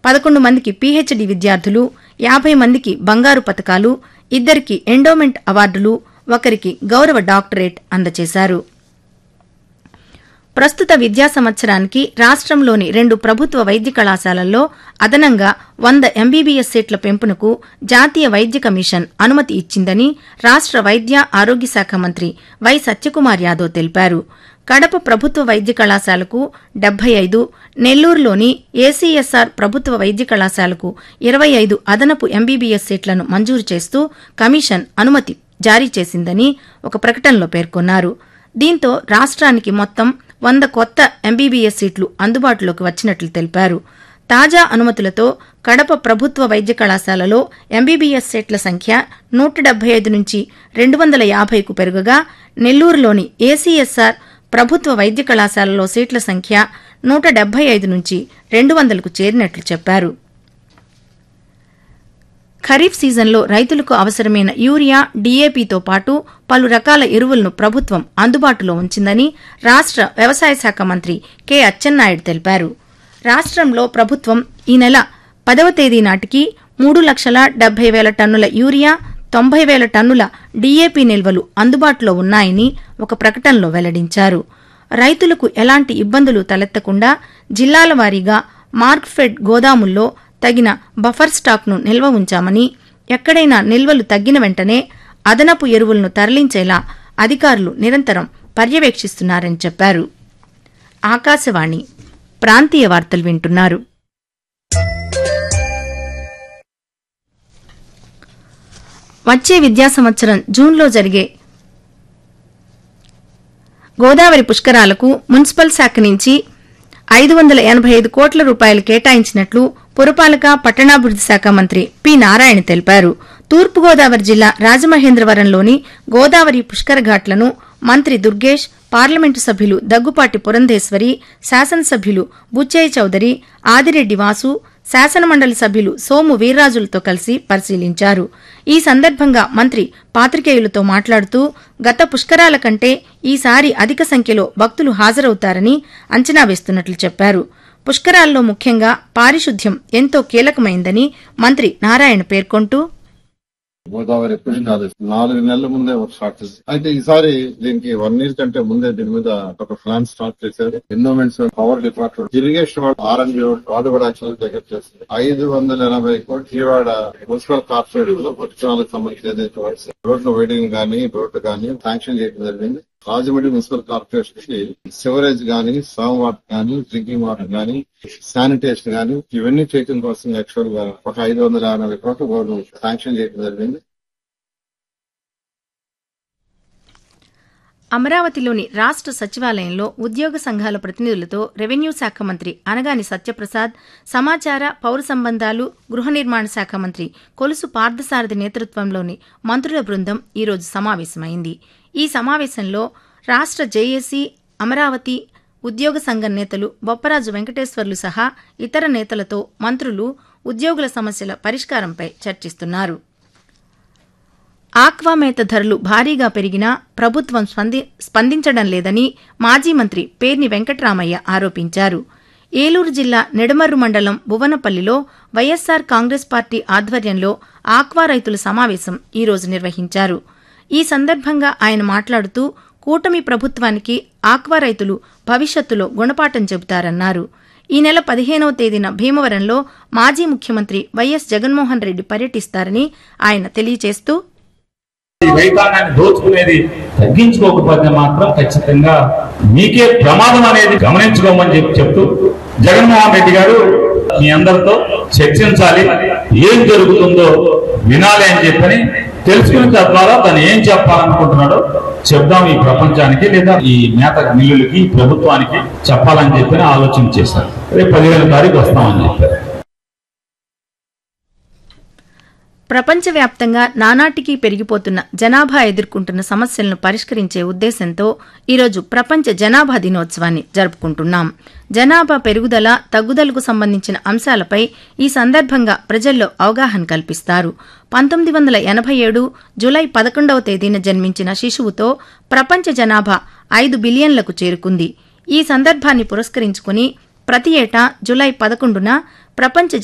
పదకొండు మందికి పీహెచ్డీ విద్యార్థులు యాభై మందికి బంగారు పతకాలు ఇద్దరికి ఎండోమెంట్ అవార్డులు ఒకరికి గౌరవ డాక్టరేట్ అందజేశారు ప్రస్తుత విద్యా సంవత్సరానికి రాష్ట్రంలోని రెండు ప్రభుత్వ వైద్య కళాశాలల్లో అదనంగా వంద ఎంబీబీఎస్ సీట్ల పెంపునకు జాతీయ వైద్య కమిషన్ అనుమతి ఇచ్చిందని రాష్ట్ర వైద్య ఆరోగ్య శాఖ మంత్రి వై సత్యకుమార్ యాదవ్ తెలిపారు కడప ప్రభుత్వ వైద్య కళాశాలకు డెబ్బై ఐదు నెల్లూరులోని ఏసీఎస్ఆర్ ప్రభుత్వ వైద్య కళాశాలకు ఇరవై ఐదు అదనపు ఎంబీబీఎస్ సీట్లను మంజూరు చేస్తూ కమిషన్ అనుమతి జారీ చేసిందని ఒక ప్రకటనలో పేర్కొన్నారు దీంతో రాష్ట్రానికి మొత్తం వంద కొత్త ఎంబీబీఎస్ సీట్లు అందుబాటులోకి వచ్చినట్లు తెలిపారు తాజా అనుమతులతో కడప ప్రభుత్వ వైద్య కళాశాలలో ఎంబీబీఎస్ సీట్ల సంఖ్య నూట డెబ్బై ఐదు నుంచి రెండు వందల యాభైకు పెరుగగా నెల్లూరులోని ఏసీఎస్ఆర్ ప్రభుత్వ వైద్య కళాశాలలో సీట్ల సంఖ్య నూట డెబ్బై ఐదు నుంచి రెండు వందలకు చేరినట్లు చెప్పారు ఖరీఫ్ సీజన్లో రైతులకు అవసరమైన యూరియా డీఏపీతో పాటు పలు రకాల ఎరువులను ప్రభుత్వం అందుబాటులో ఉంచిందని రాష్ట్ర వ్యవసాయ శాఖ మంత్రి కె అచ్చెన్నాయుడు తెలిపారు రాష్ట్రంలో ప్రభుత్వం ఈ నెల పదవ తేదీ నాటికి మూడు లక్షల డెబ్బై వేల టన్నుల యూరియా తొంభై వేల టన్నుల డీఏపీ నిల్వలు అందుబాటులో ఉన్నాయని ఒక ప్రకటనలో వెల్లడించారు రైతులకు ఎలాంటి ఇబ్బందులు తలెత్తకుండా జిల్లాల వారీగా మార్క్ఫెడ్ గోదాముల్లో తగిన బఫర్ స్టాక్ను నిల్వ ఉంచామని ఎక్కడైనా నిల్వలు తగ్గిన వెంటనే అదనపు ఎరువులను తరలించేలా అధికారులు నిరంతరం పర్యవేక్షిస్తున్నారని చెప్పారు ఆకాశవాణి ప్రాంతీయ వార్తలు వింటున్నారు వచ్చే విద్యా సంవత్సరం జూన్లో జరిగే గోదావరి పుష్కరాలకు మున్సిపల్ శాఖ నుంచి ఐదు వందల ఎనభై ఐదు కోట్ల రూపాయలు కేటాయించినట్లు పురపాలక పట్టణాభివృద్ది శాఖ మంత్రి పి నారాయణ తెలిపారు తూర్పుగోదావరి జిల్లా రాజమహేంద్రవరంలోని గోదావరి పుష్కర ఘాట్లను మంత్రి దుర్గేష్ పార్లమెంటు సభ్యులు దగ్గుపాటి పురంధేశ్వరి శాసనసభ్యులు బుచ్చయ్య చౌదరి ఆదిరెడ్డి వాసు శాసనమండలి సభ్యులు సోము వీర్రాజులతో కలిసి పరిశీలించారు ఈ సందర్భంగా మంత్రి పాత్రికేయులతో మాట్లాడుతూ గత పుష్కరాల కంటే ఈసారి అధిక సంఖ్యలో భక్తులు హాజరవుతారని అంచనా వేస్తున్నట్లు చెప్పారు పుష్కరాల్లో ముఖ్యంగా పారిశుద్ధ్యం ఎంతో కీలకమైందని మంత్రి నారాయణ పేర్కొంటూ గోదావరి పుష్కరాలు నాలుగు నెలల ముందే స్టార్ట్ చేశారు అయితే ఈసారి దీనికి వన్ ఇయర్ కంటే ముందే దీని మీద ఒక ప్లాన్ స్టార్ట్ చేశారు ఎన్విరాన్మెంట్స్ పవర్ డిపార్ట్మెంట్ ఇరిగేషన్ వాళ్ళు ఆర్ఎండ్బి వాళ్ళు కూడా యాక్చువల్ దగ్గర చేస్తారు ఐదు వందల ఎనభై కోట్లు విజయవాడ మున్సిపల్ కార్పొరేట్ లో పుష్కరాలకు సంబంధించి ఏదైతే వర్క్స్ రోడ్ల వైడింగ్ కానీ రోడ్లు కానీ శాంక్షన్ చేయడం జరిగింది రాజమండ్రి మున్సిపల్ కార్పొరేషన్ కి సివరేజ్ గానీ సామ్ వాటర్ గానీ డ్రింకింగ్ వాటర్ గానీ శానిటేషన్ గానీ ఇవన్నీ చేయడం కోసం యాక్చువల్ గా ఒక ఐదు వందల ఎనభై కోట్ల గవర్నమెంట్ శాంక్షన్ చేయడం జరిగింది అమరావతిలోని రాష్ట్ర సచివాలయంలో ఉద్యోగ సంఘాల ప్రతినిధులతో రెవెన్యూ శాఖ మంత్రి అనగాని సత్యప్రసాద్ సమాచార పౌర సంబంధాలు గృహ నిర్మాణ శాఖ మంత్రి కొలుసు పార్థసారథి నేతృత్వంలోని మంత్రుల బృందం ఈరోజు సమావేశమైంది ఈ సమావేశంలో రాష్ట్ర జేఏసీ అమరావతి ఉద్యోగ సంఘం నేతలు బొప్పరాజు వెంకటేశ్వర్లు సహా ఇతర నేతలతో మంత్రులు ఉద్యోగుల సమస్యల పరిష్కారంపై చర్చిస్తున్నారు ఆక్వామేత ధరలు భారీగా పెరిగినా ప్రభుత్వం స్పంది స్పందించడం లేదని మాజీ మంత్రి పేర్ని వెంకట్రామయ్య ఆరోపించారు ఏలూరు జిల్లా నెడమర్రు మండలం భువనపల్లిలో వైఎస్సార్ కాంగ్రెస్ పార్టీ ఆధ్వర్యంలో ఆక్వా రైతుల సమావేశం ఈరోజు నిర్వహించారు ఈ సందర్భంగా ఆయన మాట్లాడుతూ కూటమి ప్రభుత్వానికి ఆక్వా రైతులు భవిష్యత్తులో గుణపాఠం చెబుతారన్నారు ఈ నెల పదిహేనవ తేదీన భీమవరంలో మాజీ ముఖ్యమంత్రి వైఎస్ జగన్మోహన్ రెడ్డి పర్యటిస్తారని ఆయన తెలియజేస్తూ ఈ రైతాంగాన్ని దోచుకునేది తగ్గించుకోకపోతే మాత్రం ఖచ్చితంగా మీకే ప్రమాదం అనేది గమనించుకోమని చెప్పి చెప్తూ జగన్మోహన్ రెడ్డి గారు మీ అందరితో చర్చించాలి ఏం జరుగుతుందో వినాలి అని చెప్పని తెలుసుకుని తద్వారా తను ఏం చెప్పాలనుకుంటున్నాడో చెప్దాం ఈ ప్రపంచానికి లేదా ఈ మేత మిల్లులకి ప్రభుత్వానికి చెప్పాలని చెప్పని ఆలోచన చేశారు రేపు పదిహేను తారీఖు వస్తామని చెప్పారు ప్రపంచవ్యాప్తంగా నానాటికీ పెరిగిపోతున్న జనాభా ఎదుర్కొంటున్న సమస్యలను పరిష్కరించే ఉద్దేశంతో ఈరోజు ప్రపంచ జనాభా దినోత్సవాన్ని జరుపుకుంటున్నాం జనాభా పెరుగుదల తగ్గుదలకు సంబంధించిన అంశాలపై ఈ సందర్భంగా ప్రజల్లో అవగాహన కల్పిస్తారు పంతొమ్మిది వందల ఎనభై ఏడు జులై పదకొండవ తేదీన జన్మించిన శిశువుతో ప్రపంచ జనాభా ఐదు బిలియన్లకు చేరుకుంది ఈ సందర్భాన్ని పురస్కరించుకుని ప్రతి ఏటా జులై పదకొండున ప్రపంచ